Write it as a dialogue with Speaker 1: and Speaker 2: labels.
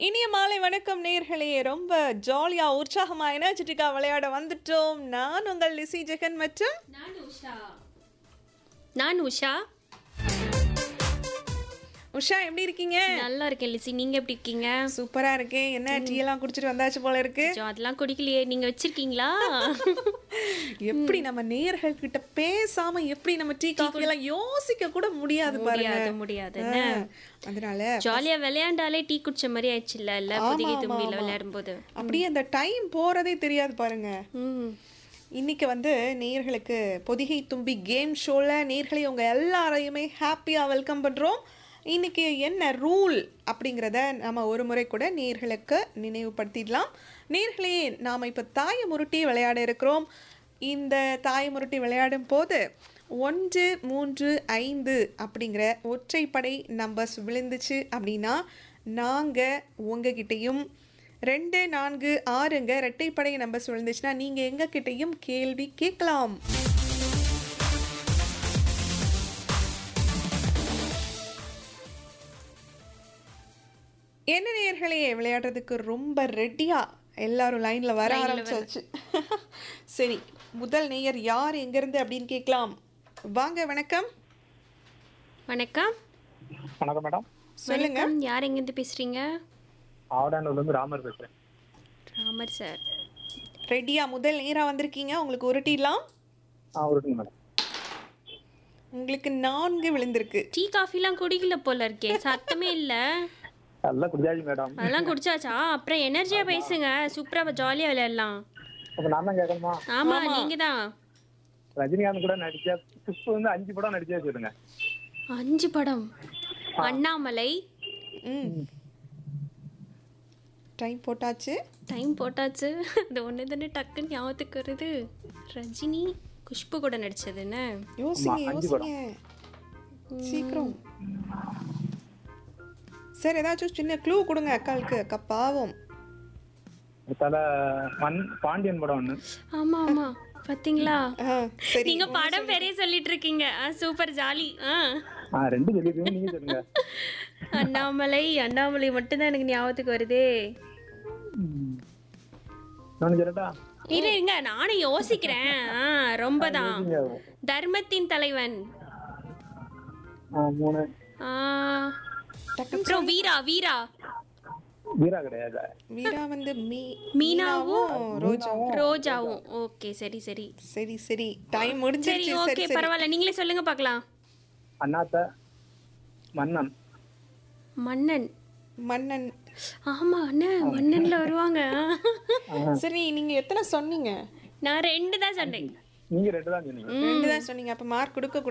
Speaker 1: இனிய மாலை வணக்கம் நேர்களே ரொம்ப ஜாலியா உற்சாகமா எனர்ஜெட்டிக்கா விளையாட வந்துட்டோம் நான் உங்கள் லிசி ஜெகன் மற்றும்
Speaker 2: நான் உஷா நான் உஷா
Speaker 1: உஷா எப்படி இருக்கீங்க
Speaker 2: நல்லா இருக்கேன் லிசி நீங்க எப்படி இருக்கீங்க
Speaker 1: சூப்பரா இருக்கேன் என்ன டீ எல்லாம் குடிச்சிட்டு வந்தாச்சு போல இருக்கு
Speaker 2: கொஞ்சம் அதெல்லாம் குடிக்கலையே நீங்க வச்சிருக்கீங்களா
Speaker 1: எப்படி நம்ம நேர்கள் கிட்ட பேசாம எப்படி நம்ம டீ காஃபி எல்லாம் யோசிக்க கூட முடியாது பாருங்க
Speaker 2: முடியாது முடியாது என்ன
Speaker 1: அதனால
Speaker 2: ஜாலியா விளையாண்டாலே டீ குடிச்ச மாதிரி ஆயிடுச்சுல்ல இல்ல புதிகை தும்பியில விளையாடும் போது
Speaker 1: அப்படியே அந்த டைம் போறதே தெரியாது பாருங்க
Speaker 2: ம்
Speaker 1: இன்னைக்கு வந்து நேயர்களுக்கு பொதிகை தும்பி கேம் ஷோவில் நேர்களை உங்கள் எல்லாரையுமே ஹாப்பியாக வெல்கம் பண்ணுறோம் இன்னைக்கு என்ன ரூல் அப்படிங்கிறத நம்ம ஒரு முறை கூட நேர்களுக்கு நினைவுபடுத்திடலாம் நேர்களே நாம் இப்போ தாய முருட்டி விளையாட இருக்கிறோம் இந்த தாய முருட்டி விளையாடும் போது ஒன்று மூன்று ஐந்து அப்படிங்கிற ஒற்றைப்படை நம்பர்ஸ் விழுந்துச்சு அப்படின்னா நாங்கள் உங்ககிட்டயும் ரெண்டு நான்கு ஆறுங்க இரட்டைப்படை நம்பர்ஸ் விழுந்துச்சுன்னா நீங்கள் எங்ககிட்டயும் கேள்வி கேட்கலாம் என்ன நேயர்களே விளையாடுறதுக்கு ரொம்ப ரெடியா எல்லாரும் லைன்ல வர ஆரம்பிச்சாச்சு சரி முதல் நேயர் யார் எங்கிருந்து அப்படின்னு கேட்கலாம் வாங்க வணக்கம்
Speaker 2: வணக்கம்
Speaker 3: வணக்கம் மேடம்
Speaker 1: சொல்லுங்க
Speaker 2: வணக்கம் யார் எங்க இருந்து பேசுறீங்க
Speaker 3: ஆவடானூர்ல இருந்து ராமர் பேசுறேன்
Speaker 2: ராமர் சார்
Speaker 1: ரெடியா முதல் நேரா வந்திருக்கீங்க உங்களுக்கு உருட்டிடலாம்
Speaker 3: ஆ இருக்குங்க மேடம்
Speaker 1: உங்களுக்கு நான்கு விழுந்திருக்கு
Speaker 2: டீ காஃபிலாம் குடிக்கல போல இருக்கே சத்தமே இல்ல
Speaker 3: நல்லா குடிச்சாச்சு மேடம்
Speaker 2: அதெல்லாம் குடிச்சாச்சா அப்புறம் எனர்ஜியா பேசுங்க சூப்பரா ஜாலியா விளையாடலாம்
Speaker 3: அப்ப நான் தான் கேட்கணுமா
Speaker 2: ஆமா நீங்க தான்
Speaker 3: ரஜினிகாந்த் கூட நடிச்சா புஷ்பு வந்து அஞ்சு படம் நடிச்சா சொல்லுங்க
Speaker 2: அஞ்சு படம் அண்ணாமலை
Speaker 1: ம் டைம் போட்டாச்சு
Speaker 2: டைம் போட்டாச்சு அது ஒன்று தானே டக்குன்னு ஞாபகத்துக்கு வருது ரஜினி குஷ்பு கூட நடிச்சதுன்னு
Speaker 1: யோசிங்க
Speaker 3: அஞ்சு
Speaker 1: யோசிங்க சீக்கிரம் சரி ஏதாச்சும் சின்ன க்ளூ கொடுங்க அக்காளுக்கு அக்கா பாவம்
Speaker 3: தல மண் பாண்டியன் படம் ஒண்ணு
Speaker 2: ஆமா ஆமா பாத்தீங்களா
Speaker 1: ஆ, சரி
Speaker 2: நீங்க படம் பெரிய சொல்லிட்டு இருக்கீங்க சூப்பர் ஜாலி ஆ
Speaker 3: ஆ ரெண்டு சொல்லிருக்கீங்க நீங்க சொல்லுங்க
Speaker 2: அண்ணாமலை அண்ணாமலை மட்டும்தான் எனக்கு ஞாபகத்துக்கு வருதே
Speaker 3: நான் சொல்லட்டா
Speaker 2: இரு இருங்க நானும் யோசிக்கிறேன் ஆ ரொம்ப தான்
Speaker 3: நீங்க
Speaker 2: தர்மத்தின் தலைவன்
Speaker 3: ஆ, மூணு
Speaker 2: ஆ,
Speaker 1: டக்குன்னு
Speaker 2: அப்புறம் வீரா வீரா
Speaker 3: வீரா கிடையாது
Speaker 1: வீரா வந்து மீ
Speaker 2: மீனாவும்
Speaker 1: ரோஜாவும்
Speaker 2: ரோஜாவும் ஓகே சரி சரி
Speaker 1: சரி சரி டைம்
Speaker 2: சரி
Speaker 1: முடிஞ்சிருச்சு
Speaker 2: ஓகே
Speaker 1: சரி சரி
Speaker 2: பரவாயில்ல நீங்களே சொல்லுங்க பார்க்கலாம்
Speaker 3: அண்ணாத்த மன்னன்
Speaker 2: மன்னன்
Speaker 1: மன்னன்
Speaker 2: ஆமா அண்ணன் மன்னன்ல வருவாங்க
Speaker 1: சரி நீங்க எத்தனை சொன்னீங்க
Speaker 2: நான் ரெண்டு தான் சொன்னேன்
Speaker 3: நீங்க ரெண்டு தான் சொன்னீங்க
Speaker 1: ரெண்டு தான் சொன்னீங்க அப்ப மார்க் கொடுக்க